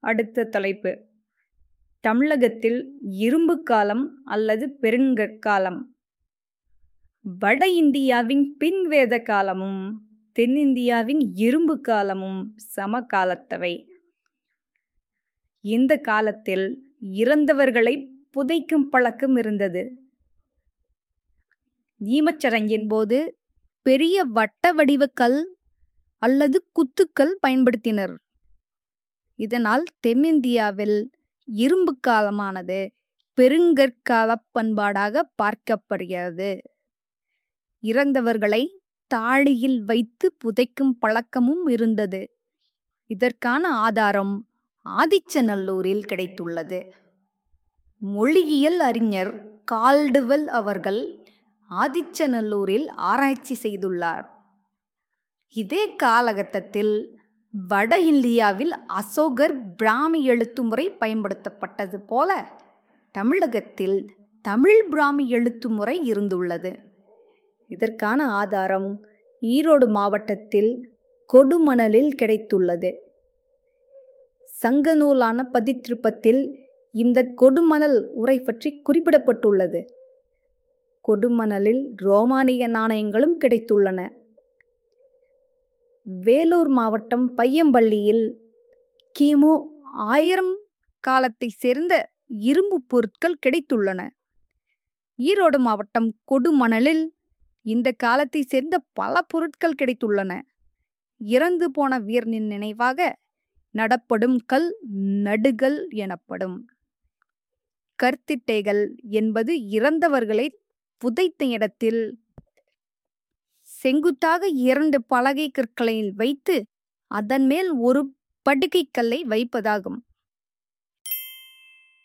அடுத்த தலைப்பு தமிழகத்தில் இரும்பு காலம் அல்லது பெருங்கற்காலம் வட இந்தியாவின் பின்வேத காலமும் தென்னிந்தியாவின் இரும்பு காலமும் சமகாலத்தவை இந்த காலத்தில் இறந்தவர்களை புதைக்கும் பழக்கம் இருந்தது ஈமச்சடங்கின் போது பெரிய வட்ட வடிவ கல் அல்லது குத்துக்கள் பயன்படுத்தினர் இதனால் தென்னிந்தியாவில் இரும்பு காலமானது பெருங்கற்கால பண்பாடாக பார்க்கப்படுகிறது இறந்தவர்களை தாழியில் வைத்து புதைக்கும் பழக்கமும் இருந்தது இதற்கான ஆதாரம் ஆதிச்சநல்லூரில் கிடைத்துள்ளது மொழியியல் அறிஞர் கால்டுவெல் அவர்கள் ஆதிச்சநல்லூரில் ஆராய்ச்சி செய்துள்ளார் இதே காலகட்டத்தில் வட இந்தியாவில் அசோகர் பிராமி எழுத்து முறை பயன்படுத்தப்பட்டது போல தமிழகத்தில் தமிழ் பிராமி எழுத்து முறை இருந்துள்ளது இதற்கான ஆதாரம் ஈரோடு மாவட்டத்தில் கொடுமணலில் கிடைத்துள்ளது சங்க நூலான பதித்திருப்பத்தில் இந்த கொடுமணல் உரை பற்றி குறிப்பிடப்பட்டுள்ளது கொடுமணலில் ரோமானிய நாணயங்களும் கிடைத்துள்ளன வேலூர் மாவட்டம் பையம்பள்ளியில் கிமு ஆயிரம் காலத்தை சேர்ந்த இரும்பு பொருட்கள் கிடைத்துள்ளன ஈரோடு மாவட்டம் கொடுமணலில் இந்த காலத்தை சேர்ந்த பல பொருட்கள் கிடைத்துள்ளன இறந்து போன வீரனின் நினைவாக நடப்படும் கல் நடுகள் எனப்படும் கற்திட்டைகள் என்பது இறந்தவர்களை புதைத்த இடத்தில் செங்குத்தாக இரண்டு பலகை கற்களை வைத்து அதன் மேல் ஒரு படுகை கல்லை வைப்பதாகும்